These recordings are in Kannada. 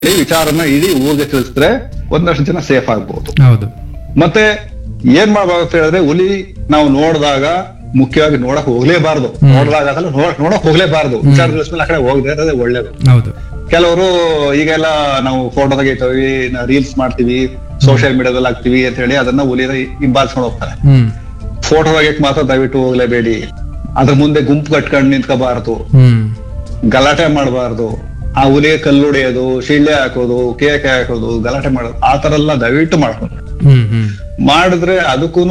ಈ ವಿಚಾರನ ಇಡೀ ಊರಿಗೆ ತಿಳಿಸಿದ್ರೆ ಒಂದಷ್ಟು ಜನ ಸೇಫ್ ಆಗ್ಬಹುದು ಹೌದು ಮತ್ತೆ ಏನ್ ಮಾಡ್ಬಾರ್ದು ಅಂತ ಹೇಳಿದ್ರೆ ಹುಲಿ ನಾವು ನೋಡಿದಾಗ ಮುಖ್ಯವಾಗಿ ನೋಡಕ್ ಹೋಗ್ಲೇಬಾರ್ದು ನೋಡಿದಾಗ ಅದಲ್ಲ ನೋಡಕ್ ನೋಡಕ್ ಹೋಗ್ಲೇಬಾರ್ದು ವಿಚಾರ ತಿಳಿಸ್ಮೇಲೆ ಆ ಕಡೆ ಹೋಗದೆ ಇರೋದೇ ಒಳ್ಳೇದು ಹೌದು ಕೆಲವರು ಈಗೆಲ್ಲ ನಾವು ಫೋಟೋ ತೆಗಿತೀವಿ ರೀಲ್ಸ್ ಮಾಡ್ತೀವಿ ಸೋಷಿಯಲ್ ಮೀಡಿಯಾದಲ್ಲಿ ಹಾಕ್ತಿವಿ ಅಂತ ಹೇಳಿ ಅದನ್ನ ಹುಲಿನ ಹಿಂಬಾಲಿಸ್ಕೊಂಡು ಹೋಗ್ತಾರೆ ಹ್ಮ್ ಫೋಟೋ ತೆಗಿಯಕ್ ಮಾತ್ರ ದಯವಿಟ್ಟು ಹೋಗ್ಲೇಬೇಡಿ ಅದ್ರ ಮುಂದೆ ಗುಂಪು ಕಟ್ಕೊಂಡು ನಿಂತ್ಕೋಬಾರ್ದು ಹ್ಮ್ ಗಲಾಟೆ ಮಾಡಬಾರ್ದು ಆ ಹುಲಿಗೆ ಕಲ್ಲು ಹೊಡೆಯೋದು ಶಿಳ್ಳೆ ಹಾಕೋದು ಕೇಕೆ ಹಾಕೋದು ಗಲಾಟೆ ಮಾಡೋದು ಆ ತರ ಎಲ್ಲ ದಯವಿಟ್ಟು ಮಾಡ್ಕೊಂಡು ಹ್ಮ್ ಹ್ಮ್ ಮಾಡಿದ್ರೆ ಅದಕ್ಕೂ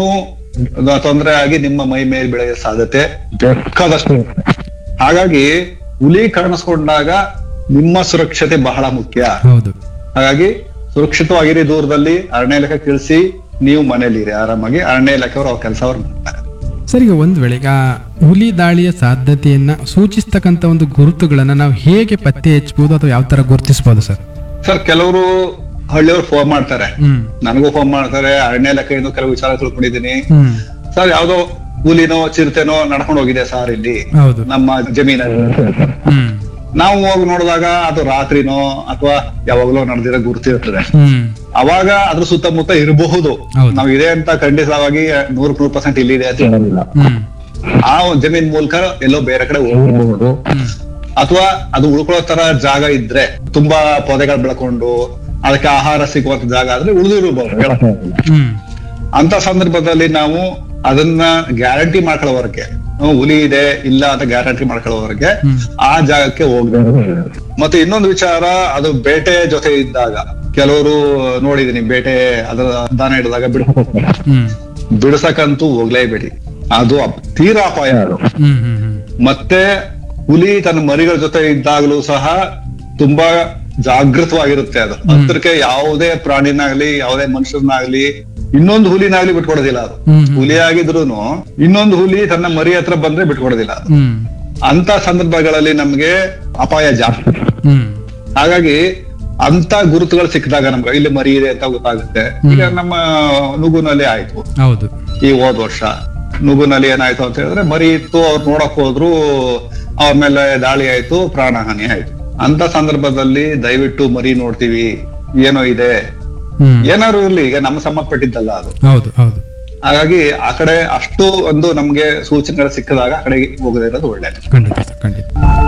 ತೊಂದರೆ ಆಗಿ ನಿಮ್ಮ ಮೈ ಮೇಲೆ ಬೆಳೆಯೋ ಸಾಧ್ಯತೆ ಬೇಕಾದಷ್ಟು ಇರುತ್ತೆ. ಹಾಗಾಗಿ ಹುಲಿ ಕಾಣಿಸ್ಕೊಂಡಾಗ ನಿಮ್ಮ ಸುರಕ್ಷತೆ ಬಹಳ ಮುಖ್ಯ ಹೌದು ಹಾಗಾಗಿ ಸುರಕ್ಷಿತವಾಗಿರಿ ದೂರದಲ್ಲಿ ಅರಣ್ಯ ಇಲಾಖೆ ತಿಳಿಸಿ ನೀವು ಮನೇಲಿರಿ ಆರಾಮಾಗಿ ಅರಣ್ಯ ಇಲಾಖೆಯವರು ಅವ್ರ ಕೆಲಸ ಅವ್ರು ಮಾಡ್ತಾರೆ ಸರ್ ಈಗ ಒಂದ್ ವೇಳೆ ಈಗ ಹುಲಿ ದಾಳಿಯ ಸಾಧ್ಯತೆಯನ್ನ ಸೂಚಿಸ್ತಕ್ಕಂತ ಒಂದು ಗುರುತುಗಳನ್ನ ನಾವು ಹೇಗೆ ಪತ್ತೆ ಹಚ್ಚಬಹುದು ಅಥವಾ ಯಾವ ತರ ಗುರುತಿಸಬಹುದು ಸರ್ ಸರ್ ಕೆಲವರು ಹಳ್ಳಿಯವರು ಫೋನ್ ಮಾಡ್ತಾರೆ ಹ್ಮ್ ನನಗೂ ಫೋನ್ ಮಾಡ್ತಾರೆ ಅರಣ್ಯ ಇಲಾಖೆಯಿಂದ ಕೆಲವು ವಿಚಾರ ತಿಳ್ಕೊಂಡಿದ್ದೀನಿ ಹ್ಮ್ ಸರ್ ಯಾವ್ದೋ ಹುಲಿನೋ ಚಿರತೆನೋ ನಡ್ಕೊಂಡು ಹೋಗಿದೆ ಸರ್ ಇಲ್ಲಿ ಹೌದು ನಮ್ಮ ಜಮೀನಲ್ಲಿ ಅಂತ ಹೇಳ್ತಾರೆ. ಹ್ಮ್ ನಾವು ಹೋಗಿ ನೋಡಿದಾಗ ಅದು ರಾತ್ರಿನೋ ಅಥವಾ ಯಾವಾಗಲೋ ನಡೆದಿರೋ ಗುರುತಿರ್ತದೆ ಹ್ಮ್ ಅವಾಗ ಅದ್ರ ಸುತ್ತಮುತ್ತ ಇರಬಹುದು ಹೌದು. ನಾವು ಇದೆ ಅಂತ ಖಂಡಿತವಾಗಿ ನೂರಕ್ ನೂರು ಪರ್ಸೆಂಟ್ ಇಲ್ಲಿದೆ ಅಂತ ಹೇಳೋದಿಲ್ಲ ಹ್ಮ್ ಆ ಒಂದ್ ಜಮೀನ್ ಮೂಲಕ ಎಲ್ಲೋ ಬೇರೆ ಕಡೆ ಹೋಗಬಹುದು ಹ್ಮ್ ಅಥವಾ ಅದು ಉಳ್ಕೊಳ್ಳೋ ತರ ಜಾಗ ಇದ್ರೆ ತುಂಬಾ ಪೊದೆಗಳು ಬೆಳ್ಕೊಂಡು ಅದಕ್ಕೆ ಆಹಾರ ಸಿಗುವಂತ ಜಾಗ ಆದ್ರೆ ಉಳಿದಿರಬಹುದು ಹ್ಮ್ ಅಂತ ಸಂದರ್ಭದಲ್ಲಿ ನಾವು ಅದನ್ನ ಗ್ಯಾರಂಟಿ ಮಾಡ್ಕೊಳ್ಳೋವರೆಗೆ ನಾವು ಹುಲಿ ಇದೆ ಇಲ್ಲ ಅಂತ ಗ್ಯಾರಂಟಿ ಮಾಡ್ಕೊಳ್ಳೋವರೆಗೆ ಹ್ಮ್. ಆ ಜಾಗಕ್ಕೆ ಹೋಗ್ದೆ ಮತ್ತೆ ಇನ್ನೊಂದು ವಿಚಾರ ಅದು ಬೇಟೆ ಜೊತೆ ಇದ್ದಾಗ ಕೆಲವರು ನೋಡಿದೀನಿ ಬೇಟೆ ಅದರ ದಾನ ಹಿಡಿದಾಗ ಬಿಡ್ಬೇಕು ಹ್ಮ್ ಬಿಡ್ಸಕ್ಕಂತೂ ಹೋಗ್ಲೇಬೇಡಿ ಅದು ಅಪ್- ತೀರಾ ಅಪಾಯ ಅದು ಹ್ಮ್ ಹ್ಮ್ ಹ್ಮ್ ಮತ್ತೆ ಹುಲಿ ತನ್ನ ಮರಿಗಳ ಜೊತೆ ಇದ್ದಾಗಲೂ ಸಹ ತುಂಬಾ ಜಾಗೃತವಾಗಿರುತ್ತೆ ಅದು ಹತ್ರಕ್ಕೆ ಯಾವುದೇ ಪ್ರಾಣಿನಾಗ್ಲಿ ಯಾವುದೇ ಮನುಷ್ಯರನ್ನಾಗ್ಲಿ ಇನ್ನೊಂದು ಹುಲಿನಾಗ್ಲಿ ಬಿಟ್ಕೊಡೋದಿಲ್ಲ ಅದು ಹ್ಮ್ ಹುಲಿ ಆಗಿದ್ರೂನು ಇನ್ನೊಂದು ಹುಲಿ ತನ್ನ ಮರಿ ಹತ್ರ ಬಂದ್ರೆ ಬಿಟ್ಕೊಡೋದಿಲ್ಲ ಅದು ಹ್ಮ್ ಅಂತ ಸಂದರ್ಭಗಳಲ್ಲಿ ನಮ್ಗೆ ಅಪಾಯ ಜಾಸ್ತಿ ಹ್ಮ್ ಹಾಗಾಗಿ ಅಂತ ಗುರುತುಗಳು ಸಿಕ್ಕಿದಾಗ ನಮ್ಗೆ ಇಲ್ಲಿ ಮರಿ ಇದೆ ಅಂತ ಗೊತ್ತಾಗುತ್ತೆ ಈಗ ನಮ್ಮ ನುಗುನಲ್ಲಿ ಆಯ್ತು ಹೌದು ಈ ಹೋದ್ ವರ್ಷ ನುಗುನಲ್ಲಿ ಏನಾಯ್ತು ಅಂತ ಹೇಳಿದ್ರೆ ಮರಿ ಇತ್ತು ಅವ್ರು ನೋಡಕ್ ಹೋದ್ರು ಅವ್ರ ಮೇಲೆ ದಾಳಿ ಆಯ್ತು ಪ್ರಾಣಹಾನಿ ಆಯ್ತು ಅಂತ ಸಂದರ್ಭದಲ್ಲಿ ದಯವಿಟ್ಟು ಮರಿ ನೋಡ್ತೀವಿ ಏನೋ ಇದೆ ಹ್ಮ್ ಏನಾದ್ರು ಇರ್ಲಿ ಈಗ ನಮ್ಮ ಸಂಬಂಧಪಟ್ಟಿದ್ದಲ್ಲ ಅದು ಹೌದು ಹೌದು ಹಾಗಾಗಿ ಆ ಕಡೆ ಅಷ್ಟು ಒಂದು ನಮ್ಗೆ ಸೂಚನೆಗಳು ಸಿಕ್ಕಿದಾಗ ಆ ಕಡೆಗೆ ಹೋಗದೇ ಇರೋದು ಒಳ್ಳೇದು ಖಂಡಿತ ಸರ್ ಖಂಡಿತ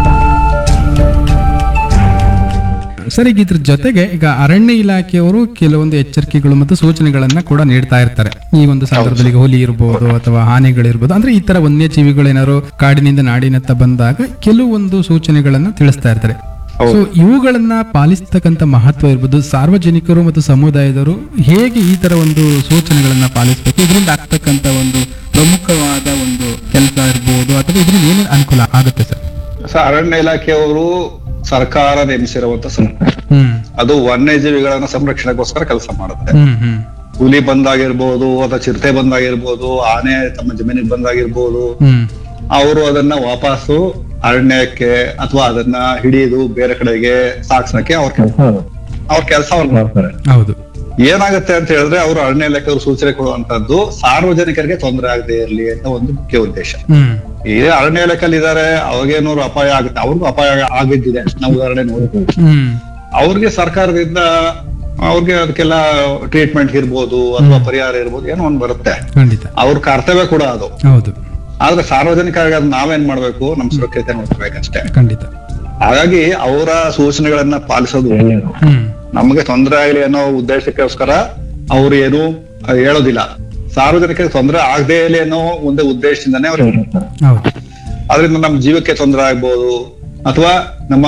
ಸರ್ ಈಗ ಇದ್ರ ಜೊತೆಗೆ ಈಗ ಅರಣ್ಯ ಇಲಾಖೆಯವರು ಕೆಲವೊಂದು ಎಚ್ಚರಿಕೆಗಳು ಮತ್ತು ಸೂಚನೆಗಳನ್ನ ಕೂಡ ನೀಡ್ತಾ ಇರ್ತಾರೆ ಈ ಒಂದು ಸಂದರ್ಭದಲ್ಲಿ ಈಗ ಹುಲಿ ಇರಬಹುದು ಅಥವಾ ಆನೆಗಳಿರ್ಬೋದು ಅಂದ್ರೆ ಈ ತರ ವನ್ಯಜೀವಿಗಳು ಏನಾದ್ರು ಕಾಡಿನಿಂದ ನಾಡಿನತ್ತ ಬಂದಾಗ ಕೆಲವೊಂದು ಸೂಚನೆಗಳನ್ನ ತಿಳಿಸ್ತಾ ಇರ್ತಾರೆ ಸೊ ಇವುಗಳನ್ನ ಪಾಲಿಸ್ತಕ್ಕಂತ ಮಹತ್ವ ಇರ್ಬೋದು ಸಾರ್ವಜನಿಕರು ಮತ್ತು ಸಮುದಾಯದವರು ಹೇಗೆ ಈ ತರ ಒಂದು ಸೂಚನೆಗಳನ್ನ ಪಾಲಿಸಬೇಕು ಇದರಿಂದ ಆಗ್ತಕ್ಕಂತ ಒಂದು ಪ್ರಮುಖವಾದ ಒಂದು ಕೆಲಸ ಇರ್ಬೋದು ಅಥವಾ ಇದರಿಂದ ಏನೇನು ಅನುಕೂಲ ಆಗುತ್ತೆ ಸರ್ ಸೊ ಅರಣ್ಯ ಇಲಾಖೆಯವರು ಸರ್ಕಾರ ನೇಮಿಸಿರುವಂತ ಸಂಸ್ಥೆ ಹ್ಮ್ ಅದು ವನ್ಯಜೀವಿಗಳನ್ನ ಸಂರಕ್ಷಣೆಗೋಸ್ಕರ ಕೆಲಸ ಮಾಡುತ್ತೆ ಹ್ಮ್ ಹ್ಮ್ ಹುಲಿ ಬಂದಾಗಿರ್ಬೋದು ಅಥವಾ ಚಿರತೆ ಬಂದಾಗಿರ್ಬೋದು ಆನೆ ತಮ್ಮ ಜಮೀನಿಗೆ ಬಂದಾಗಿರ್ಬೋದು ಹ್ಮ್ ಅವರು ಅದನ್ನ ವಾಪಸ್ಸು ಅರಣ್ಯಕ್ಕೆ ಅಥವಾ ಅದನ್ನ ಹಿಡಿದು ಬೇರೆ ಕಡೆಗೆ ಸಾಗ್ಸಕ್ಕೆ ಅವ್ರ ಕೆಲಸ ಅವ್ರ ಕೆಲಸ ಅವ್ರು ಮಾಡ್ತಾರೆ ಹೌದು ಏನಾಗುತ್ತೆ ಅಂತ ಹೇಳಿದ್ರೆ ಅವರು ಅರಣ್ಯ ಇಲಾಖೆಯವರು ಸೂಚನೆ ಕೊಡುವಂತದ್ದು ಸಾರ್ವಜನಿಕರಿಗೆ ತೊಂದರೆ ಆಗದೆ ಇರಲಿ ಅಂತ ಒಂದು ಮುಖ್ಯ ಉದ್ದೇಶ ಹ್ಮ್ ಈ ಅರಣ್ಯ ಇಲಾಖೆಯಲ್ಲಿ ಇದಾರೆ ಅವ್ರಿಗೇನಾದ್ರು ಅಪಾಯ ಆಗುತ್ತೆ ಅವ್ರಿಗೂ ಅಪಾಯ ಆಗಿದ್ದಿದೆ ನಾವು ಉದಾಹರಣೆ ನೋಡ್ಬೋದು ಹ್ಮ್ ಅವ್ರಿಗೆ ಸರ್ಕಾರದಿಂದ ಅವ್ರಿಗೆ ಅದಕ್ಕೆಲ್ಲ ಟ್ರೀಟ್ಮೆಂಟ್ ಇರ್ಬೋದು ಅಥವಾ ಪರಿಹಾರ ಇರ್ಬೋದು ಏನೋ ಒಂದ್ ಬರುತ್ತೆ ಖಂಡಿತ ಅವ್ರ ಕರ್ತವ್ಯ ಕೂಡ ಅದು ಹೌದು ಆದ್ರೆ ಸಾರ್ವಜನಿಕರಿಗೆ ಅದು ನಾವೇನ್ ಮಾಡ್ಬೇಕು ನಮ್ ಸುರಕ್ಷತೆ ನೋಡ್ಕೋಬೇಕಷ್ಟೇ ಖಂಡಿತ ಹಾಗಾಗಿ ಅವರ ಸೂಚನೆಗಳನ್ನ ಪಾಲಿಸೋದು ಒಳ್ಳೆಯದು ಹ್ಮ್ ನಮಗೆ ತೊಂದರೆ ಆಗಲಿ ಅನ್ನೋ ಉದ್ದೇಶಕ್ಕೋಸ್ಕರ ಅವ್ರು ಏನು ಹೇಳೋದಿಲ್ಲ ಸಾರ್ವಜನಿಕರಿಗೆ ತೊಂದರೆ ಆಗದೇ ಇರಲಿ ಅನ್ನೋ ಒಂದು ಉದ್ದೇಶದಿಂದಾನೇ ಅವ್ರು ಹೇಳ್ತಾರೆ ಹೌದು ಅದರಿಂದ ನಮ್ಮ ಜೀವಕ್ಕೆ ತೊಂದರೆ ಆಗ್ಬೋದು ಅಥವಾ ನಮ್ಮ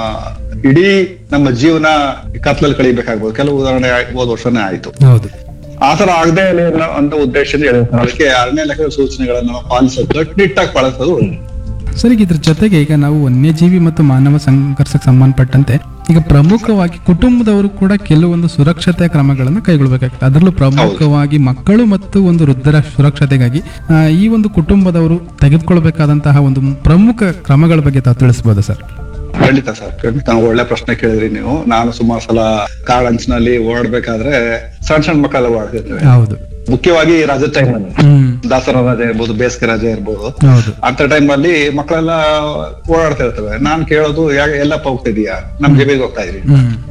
ಇಡೀ ನಮ್ಮ ಜೀವನ ಕತ್ಲಲ್ಲಿ ಕಳಿಬೇಕಾಗ್ಬೋದು ಕೆಲವು ಉದಾಹರಣೆ ಆಯ್- ಹೋದ ವರ್ಷನೇ ಆಯ್ತು ಹೌದು ಆತರ ಆಗದೆ ಇರಲಿ ಅನ್ನೋ ಅಂತ ಉದ್ದೇಶದಿಂದ ಹೇಳಿರ್ತಾರೆ ಅದಕ್ಕೆ ಅರಣ್ಯ ಇಲಾಖೆ ಸೂಚನೆಗಳನ್ನ ನಾವು ಪಾಲಿಸೋದು ಕಟ್ಟುನಿಟ್ಟಾಗಿ ಪಾಲಿಸೋದು ಒಳ್ಳೆಯದು. ಸರ್ ಈಗ ಇದ್ರ ಜೊತೆಗೆ ಈಗ ನಾವು ವನ್ಯಜೀವಿ ಮತ್ತು ಮಾನವ ಸಂಘರ್ಷಕ್ಕೆ ಸಂಬಂಧಪಟ್ಟಂತೆ ಈಗ ಪ್ರಮುಖವಾಗಿ ಕುಟುಂಬದವರು ಕೂಡ ಕೆಲವೊಂದು ಸುರಕ್ಷತೆ ಕ್ರಮಗಳನ್ನು ಕೈಗೊಳ್ಳಬೇಕಾಗ್ತದೆ ಅದರಲ್ಲೂ ಪ್ರಮುಖವಾಗಿ ಮಕ್ಕಳು ಮತ್ತು ಒಂದು ವೃದ್ಧರ ಸುರಕ್ಷತೆಗಾಗಿ ಆ, ಈ ಒಂದು ಕುಟುಂಬದವರು ತೆಗೆದುಕೊಳ್ಬೇಕಾದಂತಹ ಒಂದು ಪ್ರಮುಖ ಕ್ರಮಗಳ ಬಗ್ಗೆ ತಾವು ತಿಳಿಸಬಹುದು ಸರ್ ಖಂಡಿತ ಸರ್ ಖಂಡಿತ ಒಳ್ಳೆ ಪ್ರಶ್ನೆ ಕೇಳಿದ್ರಿ ನೀವು ನಾನು ಸುಮಾರು ಸಲ ಕಾಡಂಚಿನಲ್ಲಿ ಓಡಾಡ್ಬೇಕಾದ್ರೆ ಸಣ್ಣ ಸಣ್ಣ ಮಕ್ಕಳೆಲ್ಲ ಓಡಾಡ್ತಿರ್ತೇವೆ ಹೌದು ಮುಖ್ಯವಾಗಿ ರಜೆ ಟೈಮ್ ಹ್ಮ್ ದಸರಾ ರಜೆ ಇರ್ಬೋದು ಬೇಸಿಗೆ ರಜೆ ಇರ್ಬೋದು ಹೌದು ಅಂತ ಟೈಮ್ ಅಲ್ಲಿ ಮಕ್ಕಳೆಲ್ಲ ಓಡಾಡ್ತಾ ಇರ್ತವೆ ನಾನ್ ಕೇಳೋದು ಯಾಕೆ ಎಲ್ಲಪ್ಪ ಹೋಗ್ತಿದೀಯಾ ನಮ್ ಜಮೀನಿಗೆ ಹೋಗ್ತಾ ಇದೀವಿ ಹ್ಮ್